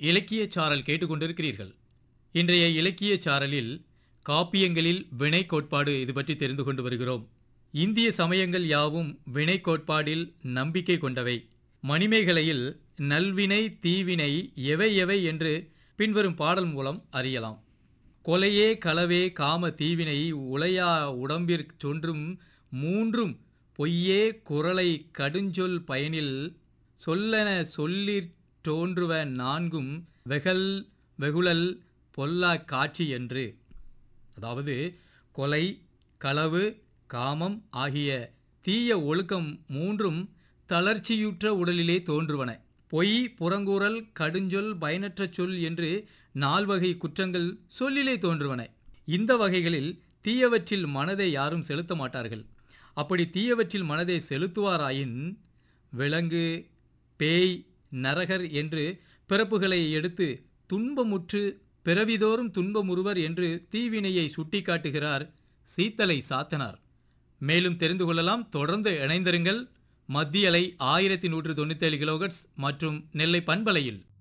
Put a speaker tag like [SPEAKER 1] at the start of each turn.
[SPEAKER 1] இலக்கியச் சாரல் கேட்டுக்கொண்டிருக்கிறீர்கள் இன்றைய இலக்கியச் சாரலில் காப்பியங்களில் வினை கோட்பாடு இது பற்றி தெரிந்து கொண்டு வருகிறோம் இந்திய சமயங்கள் யாவும் வினை கோட்பாடில் நம்பிக்கை கொண்டவை மணிமேகலையில் நல்வினை தீவினை எவை எவை என்று பின்வரும் பாடல் மூலம் அறியலாம் கொலையே களவே காம தீவினை உளையா உடம்பிற் சொன்றும் மூன்றும் பொய்யே குரலை கடுஞ்சொல் பயனில் சொல்லென சொல்லிற் தோன்றுவ நான்கும் வெகல் வெகுழல் பொல்லா காட்சி என்று அதாவது கொலை களவு காமம் ஆகிய தீய ஒழுக்கம் மூன்றும் தளர்ச்சியுற்ற உடலிலே தோன்றுவன பொய் புறங்கூறல் கடுஞ்சொல் பயனற்ற சொல் என்று நால்வகை குற்றங்கள் சொல்லிலே தோன்றுவன இந்த வகைகளில் தீயவற்றில் மனதை யாரும் செலுத்த மாட்டார்கள் அப்படி தீயவற்றில் மனதை செலுத்துவாராயின் விலங்கு பேய் நரகர் என்று பிறப்புகளை எடுத்து துன்பமுற்று பிறவிதோறும் துன்பமுறுவர் என்று தீவினையை சுட்டிக்காட்டுகிறார் சீத்தலை சாத்தனார் மேலும் தெரிந்து கொள்ளலாம் தொடர்ந்து இணைந்திருங்கள் மத்திய அலை ஆயிரத்தி நூற்று தொண்ணூத்தேழு கிலோகட்ஸ் மற்றும் நெல்லை பண்பலையில்